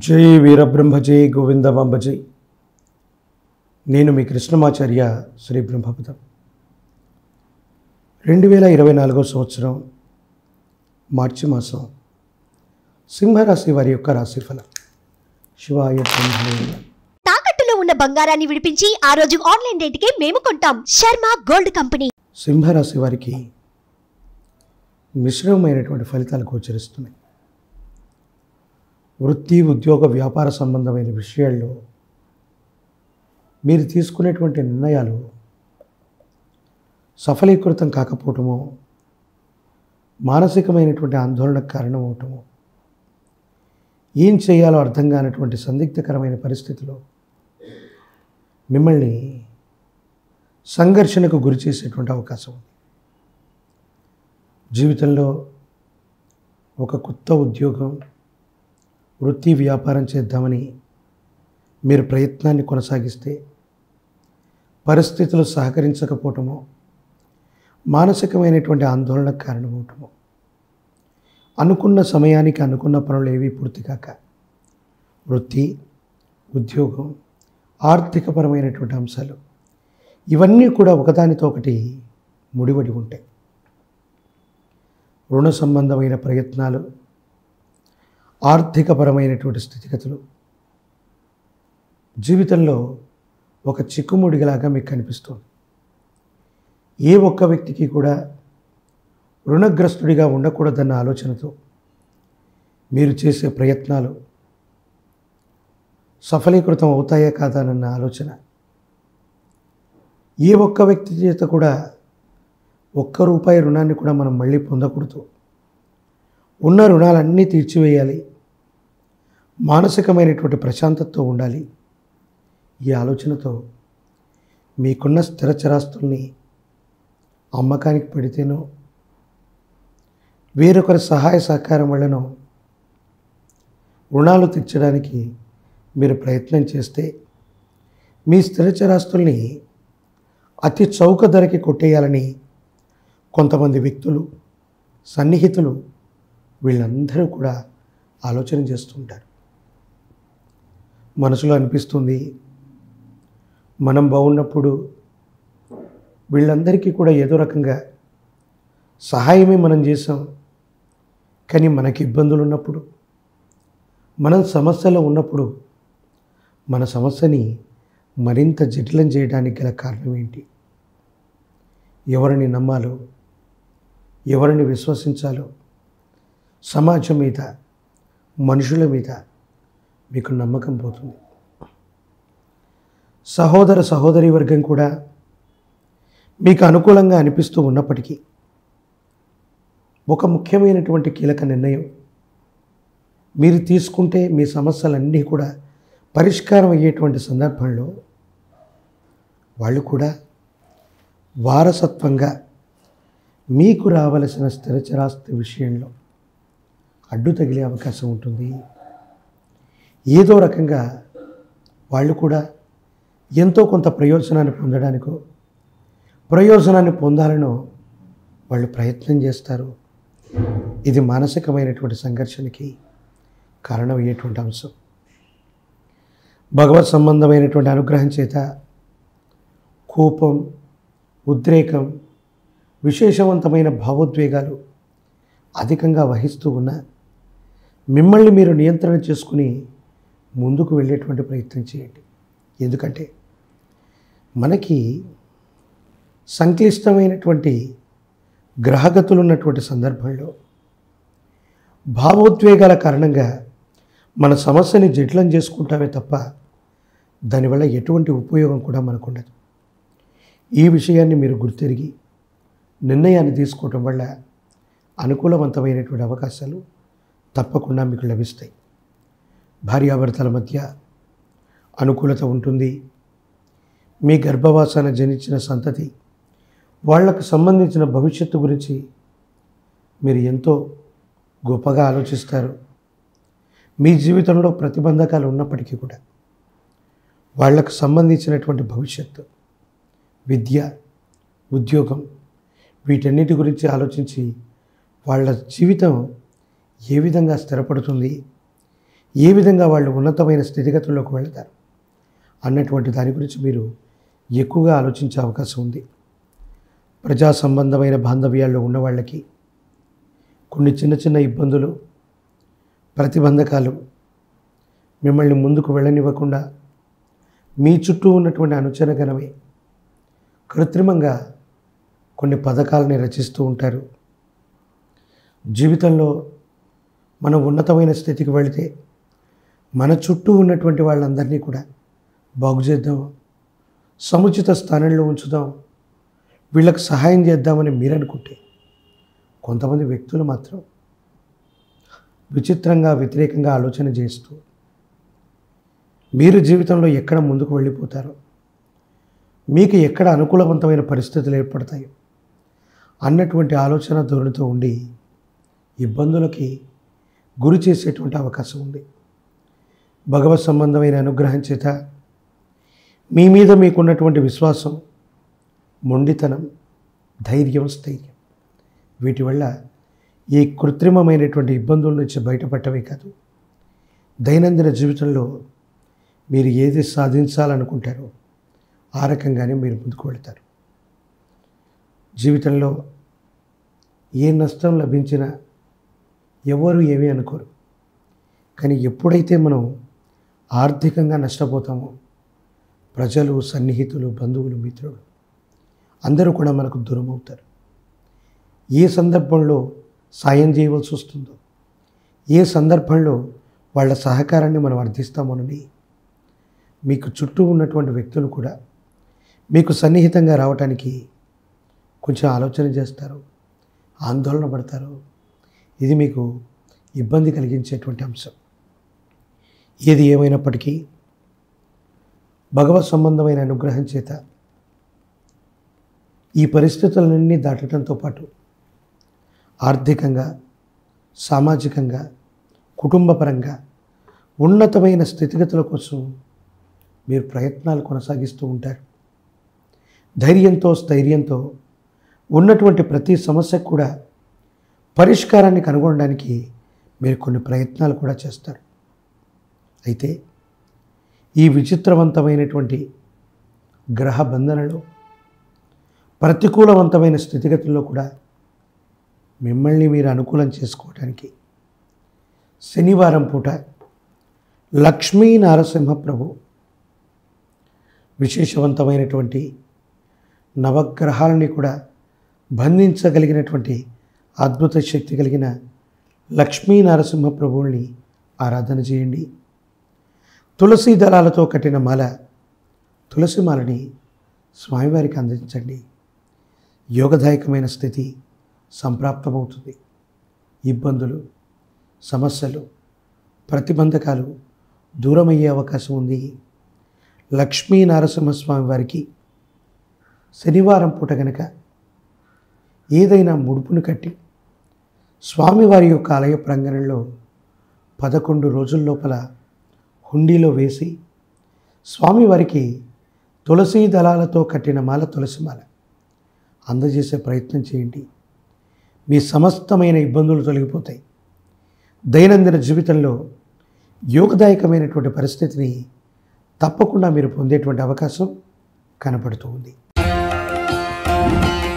జై వీరబ్రహ్మ జై గోవిందమాంబ జై నేను మీ కృష్ణమాచార్య శ్రీ బ్రహ్మపదం రెండు వేల ఇరవై నాలుగో సంవత్సరం మార్చి మాసం సింహరాశి వారి యొక్క రాశిఫలం శివాయ బ్రహ్మణే నమః. తాకట్టులో ఉన్న బంగారాన్ని విడిపించి ఆ రోజు ఆన్లైన్ రేటుకే మేము కొంటాం శర్మ గోల్డ్ కంపెనీ సింహరాశి వారికి మిశ్రమమైనటువంటి ఫలితాలు గోచరిస్తున్నాయి వృత్తి ఉద్యోగ వ్యాపార సంబంధమైన విషయాల్లో మీరు తీసుకునేటువంటి నిర్ణయాలు సఫలీకృతం కాకపోవటమో మానసికమైనటువంటి ఆందోళనకు కారణమవటమో ఏం చేయాలో అర్థం కానటువంటి సందిగ్ధకరమైన పరిస్థితిలో మిమ్మల్ని సంఘర్షణకు గురి చేసేటువంటి అవకాశం ఉంది జీవితంలో ఒక కొత్త ఉద్యోగం వృత్తి వ్యాపారం చేద్దామని మీరు ప్రయత్నాన్ని కొనసాగిస్తే పరిస్థితులు సహకరించకపోవటమో మానసికమైనటువంటి ఆందోళనకు కారణమవటమో అనుకున్న సమయానికి అనుకున్న పనులు ఏవి పూర్తి కాక వృత్తి ఉద్యోగం ఆర్థికపరమైనటువంటి అంశాలు ఇవన్నీ కూడా ఒకదానితో ఒకటి ముడిపడి ఉంటాయి రుణ సంబంధమైన ప్రయత్నాలు ఆర్థికపరమైనటువంటి స్థితిగతులు జీవితంలో ఒక చిక్కుముడిగలాగా మీకు కనిపిస్తుంది ఏ ఒక్క వ్యక్తికి కూడా రుణగ్రస్తుడిగా ఉండకూడదన్న ఆలోచనతో మీరు చేసే ప్రయత్నాలు సఫలీకృతం అవుతాయా కాదానన్న ఆలోచన ఏ ఒక్క వ్యక్తి చేత కూడా ఒక్క రూపాయి రుణాన్ని కూడా మనం మళ్ళీ పొందకూడదు ఉన్న రుణాలన్నీ తీర్చివేయాలి మానసికమైనటువంటి ప్రశాంతతతో ఉండాలి ఈ ఆలోచనతో మీకున్న స్థిర చరాస్తుల్ని అమ్మకానికి పెడితేనో వేరొకరి సహాయ సహకారం వల్లనో రుణాలు తీర్చడానికి మీరు ప్రయత్నం చేస్తే మీ స్థిర చరాస్తుల్ని అతి చౌక ధరకి కొట్టేయాలని కొంతమంది వ్యక్తులు సన్నిహితులు వీళ్ళందరూ కూడా ఆలోచన చేస్తుంటారు మనసులో అనిపిస్తుంది మనం బాగున్నప్పుడు వీళ్ళందరికీ కూడా ఏదో రకంగా సహాయమే మనం చేసాం కానీ మనకి ఇబ్బందులు ఉన్నప్పుడు మనం సమస్యలో ఉన్నప్పుడు మన సమస్యని మరింత జటిలం చేయడానికి గల కారణం ఏంటి ఎవరిని నమ్మాలో ఎవరిని విశ్వసించాలో సమాజం మీద మనుషుల మీద మీకు నమ్మకం పోతుంది సహోదర సహోదరి వర్గం కూడా మీకు అనుకూలంగా అనిపిస్తూ ఉన్నప్పటికీ ఒక ముఖ్యమైనటువంటి కీలక నిర్ణయం మీరు తీసుకుంటే మీ సమస్యలన్నీ కూడా పరిష్కారం అయ్యేటువంటి సందర్భంలో వాళ్ళు కూడా వారసత్వంగా మీకు రావలసిన స్థిరచరాస్తి విషయంలో అడ్డు తగిలే అవకాశం ఉంటుంది ఏదో రకంగా వాళ్ళు కూడా ఎంతో కొంత ప్రయోజనాన్ని పొందడానికో ప్రయోజనాన్ని పొందాలనో వాళ్ళు ప్రయత్నం చేస్తారు ఇది మానసికమైనటువంటి సంఘర్షణకి కారణమయ్యేటువంటి అంశం భగవత్ సంబంధమైనటువంటి అనుగ్రహం చేత కోపం ఉద్రేకం విశేషవంతమైన భావోద్వేగాలు అధికంగా వహిస్తూ ఉన్న మిమ్మల్ని మీరు నియంత్రణ చేసుకుని ముందుకు వెళ్ళేటువంటి ప్రయత్నం చేయండి ఎందుకంటే మనకి సంక్లిష్టమైనటువంటి గ్రహగతులు ఉన్నటువంటి సందర్భంలో భావోద్వేగాల కారణంగా మన సమస్యని జటిలం చేసుకుంటామే తప్ప దానివల్ల ఎటువంటి ఉపయోగం కూడా మనకు ఉండదు ఈ విషయాన్ని మీరు గుర్తెరిగి నిర్ణయాన్ని తీసుకోవటం వల్ల అనుకూలవంతమైనటువంటి అవకాశాలు తప్పకుండా మీకు లభిస్తాయి భార్యాభర్తల మధ్య అనుకూలత ఉంటుంది మీ గర్భవాసాన జనించిన సంతతి వాళ్లకు సంబంధించిన భవిష్యత్తు గురించి మీరు ఎంతో గొప్పగా ఆలోచిస్తారు మీ జీవితంలో ప్రతిబంధకాలు ఉన్నప్పటికీ కూడా వాళ్లకు సంబంధించినటువంటి భవిష్యత్తు విద్య ఉద్యోగం వీటన్నిటి గురించి ఆలోచించి వాళ్ళ జీవితం ఏ విధంగా స్థిరపడుతుంది ఏ విధంగా వాళ్ళు ఉన్నతమైన స్థితిగతుల్లోకి వెళతారు అన్నటువంటి దాని గురించి మీరు ఎక్కువగా ఆలోచించే అవకాశం ఉంది ప్రజా సంబంధమైన బాంధవ్యాల్లో ఉన్న వాళ్ళకి కొన్ని చిన్న చిన్న ఇబ్బందులు ప్రతిబంధకాలు మిమ్మల్ని ముందుకు వెళ్ళనివ్వకుండా మీ చుట్టూ ఉన్నటువంటి అనుచరగణమే కృత్రిమంగా కొన్ని పథకాలని రచిస్తూ ఉంటారు జీవితంలో మనం ఉన్నతమైన స్థితికి వెళితే మన చుట్టూ ఉన్నటువంటి వాళ్ళందరినీ కూడా బాగు చేద్దాం సముచిత స్థానంలో ఉంచుదాం వీళ్ళకి సహాయం చేద్దామని మీరు అనుకుంటే కొంతమంది వ్యక్తులు మాత్రం విచిత్రంగా వ్యతిరేకంగా ఆలోచన చేస్తూ మీరు జీవితంలో ఎక్కడ ముందుకు వెళ్ళిపోతారో మీకు ఎక్కడ అనుకూలవంతమైన పరిస్థితులు ఏర్పడతాయో అన్నటువంటి ఆలోచన ధోరణితో ఉండి ఇబ్బందులకి గురి చేసేటువంటి అవకాశం ఉంది భగవత్ సంబంధమైన అనుగ్రహం చేత మీ మీద మీకున్నటువంటి విశ్వాసం మొండితనం ధైర్యం స్థైర్యం వీటి వల్ల ఈ కృత్రిమమైనటువంటి ఇబ్బందుల నుంచి బయటపడటమే కాదు దైనందిన జీవితంలో మీరు ఏది సాధించాలనుకుంటారో ఆ రకంగానే మీరు ముందుకు వెళతారు జీవితంలో ఏ నష్టం లభించినా ఎవరు ఏమీ అనుకోరు కానీ ఎప్పుడైతే మనం ఆర్థికంగా నష్టపోతామో ప్రజలు సన్నిహితులు బంధువులు మిత్రులు అందరూ కూడా మనకు దూరం అవుతారు ఏ సందర్భంలో సాయం చేయవలసి వస్తుందో ఏ సందర్భంలో వాళ్ళ సహకారాన్ని మనం అర్థిస్తామోనని మీకు చుట్టూ ఉన్నటువంటి వ్యక్తులు కూడా మీకు సన్నిహితంగా రావటానికి కొంచెం ఆలోచన చేస్తారు ఆందోళన పడతారు ఇది మీకు ఇబ్బంది కలిగించేటువంటి అంశం ఏది ఏమైనప్పటికీ భగవత్ సంబంధమైన అనుగ్రహం చేత ఈ పరిస్థితులన్నీ దాటడంతో పాటు ఆర్థికంగా సామాజికంగా కుటుంబపరంగా ఉన్నతమైన స్థితిగతుల కోసం మీరు ప్రయత్నాలు కొనసాగిస్తూ ఉంటారు ధైర్యంతో స్థైర్యంతో ఉన్నటువంటి ప్రతి సమస్యకు కూడా పరిష్కారాన్ని కనుగొనడానికి మీరు కొన్ని ప్రయత్నాలు కూడా చేస్తారు అయితే ఈ విచిత్రవంతమైనటువంటి గ్రహ బంధనలో ప్రతికూలవంతమైన స్థితిగతుల్లో కూడా మిమ్మల్ని మీరు అనుకూలం చేసుకోవడానికి శనివారం పూట లక్ష్మీ నారసింహ ప్రభు విశేషవంతమైనటువంటి నవగ్రహాలని కూడా బంధించగలిగినటువంటి అద్భుత శక్తి కలిగిన లక్ష్మీ నరసింహ ప్రభువుల్ని ఆరాధన చేయండి తులసి దళాలతో కట్టిన మాల తులసి మాలని స్వామివారికి అందించండి యోగదాయకమైన స్థితి సంప్రాప్తమవుతుంది ఇబ్బందులు సమస్యలు ప్రతిబంధకాలు దూరమయ్యే అవకాశం ఉంది లక్ష్మీ నరసింహస్వామి వారికి శనివారం పూట గనక ఏదైనా ముడుపును కట్టి స్వామివారి యొక్క ఆలయ ప్రాంగణంలో పదకొండు రోజుల లోపల హుండీలో వేసి స్వామివారికి తులసీ దళాలతో కట్టిన మాల తులసి మాల అందజేసే ప్రయత్నం చేయండి మీ సమస్తమైన ఇబ్బందులు తొలగిపోతాయి దైనందిన జీవితంలో యోగదాయకమైనటువంటి పరిస్థితిని తప్పకుండా మీరు పొందేటువంటి అవకాశం కనపడుతూ ఉంది